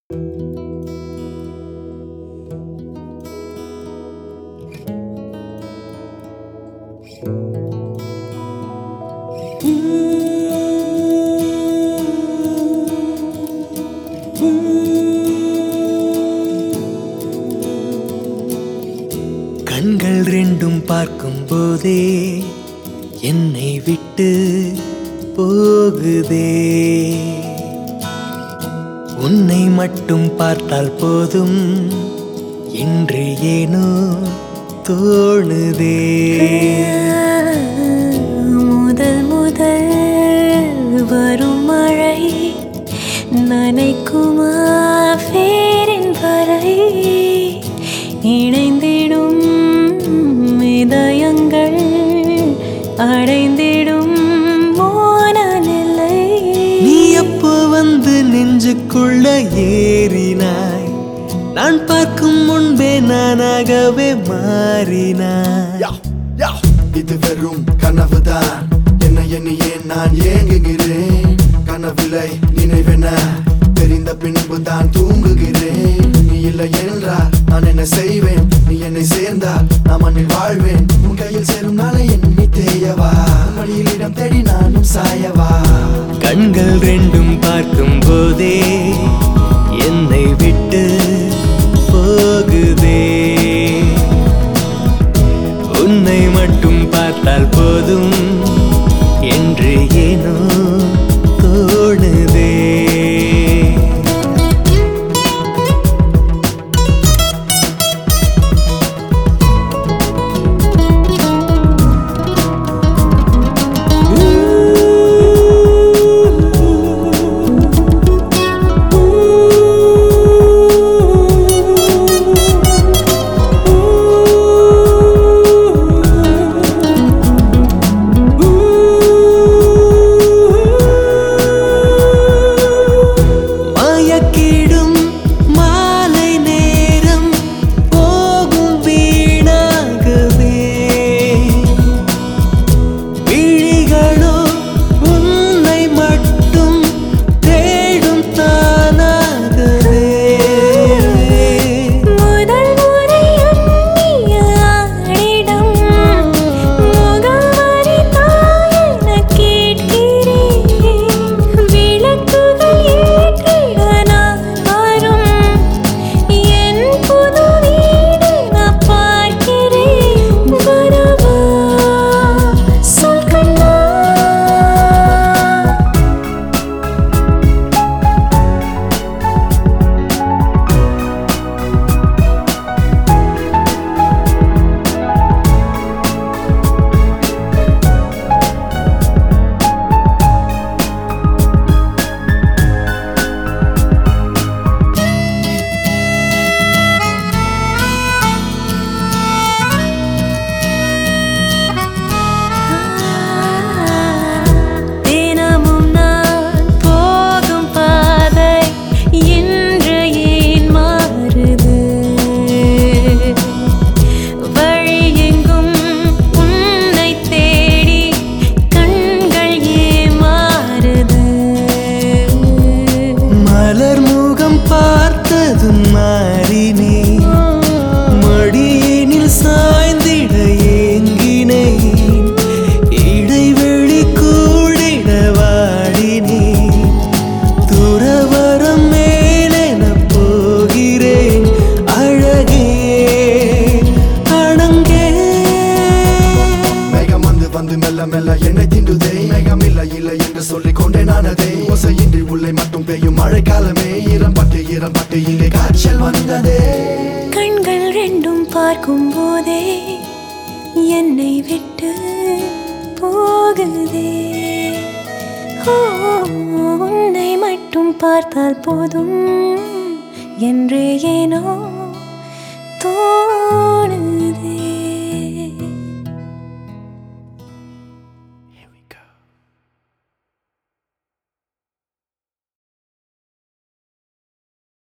கண்கள் ரெண்டும் பார்க்கும் போதே என்னை விட்டு போகுதே உன்னை மட்டும் பார்த்தால் போதும் என்று ஏனோ தோணுதே முதல் முதல் வரும் மழை நனைக்குமா பேரின் வரை இணைந்திடும் இதயங்கள் அடைந்திடும் மோன நிலை நீ எப்போ வந்து நெஞ்சுக்குள்ள ஏறினாய் நான் பார்க்கும் முன்பே நானாகவே மாறினாய் யா, யா. இது வெறும் கனவுதான் என்ன எண்ணியே நான் ஏங்குகிறேன் கனவில்லை நினைவென தெரிந்த பின்பு தான் தூங்குகிறேன் நீ இல்லை என்றால் நான் என்ன செய்வேன் நீ என்னை சேர்ந்தால் நான் மண்ணில் வாழ்வேன் உன் கையில் சேரும் நாளை எண்ணி தேயவா மடியில் இடம் தேடி நானும் சாயவா கண்கள் ரெண்டும் பார்க்கும் போதே என்னை விட்டு போகுதே உன்னை மட்டும் பார்த்தால் போதும் என்று ஏனோ தோணுதே மயக்கிடும் மாலை நேரம் போகும் வீணாகவே விழிகளோ உன்னை மட்டும் தேடும் தானாகவே முதல் முறை எண்ணிய ஆடிடம் முகவரி தாயென கேட்கிறேன் விளக்குகள் ஏற்றிட நான் வரும் என் புது வீடு நான் பார்க்கிறேன் வரவா சொல் கண்ணா தினமும் நான் போகும் பாதை இன்று ஏன் மாறுது வழி எங்கும் உன்னை தேடி கண்கள் ஏன் மாறுது மலர் முகம் பார்த்ததும் மாறினே மடியினில் சாய்ந்திட ஏங்கினேன் இடைவெளி கூடிட வாடினேன் துறவரம் மேலென போகிறேன் அழகே அணங்கே மேகம் வந்து வந்து மெல்ல மெல்ல என்னை திண்டுதே மேகம் இல்லை இல்லை என்று சொல்லிக் கொண்டே நானதே ஓசையின்றி உள்ளே மட்டும் பெய்யும் மழைக்காலமே ஈரம் பட்டு ஈரம் பட்டு இங்கே காய்ச்சல் வந்ததே கண்கள் ரெண்டும் பார்க்கும் போதே என்னை விட்டு போகுதே ஓ, உன்னை மட்டும் பார்த்தால் போதும் என்று ஏனோ தோ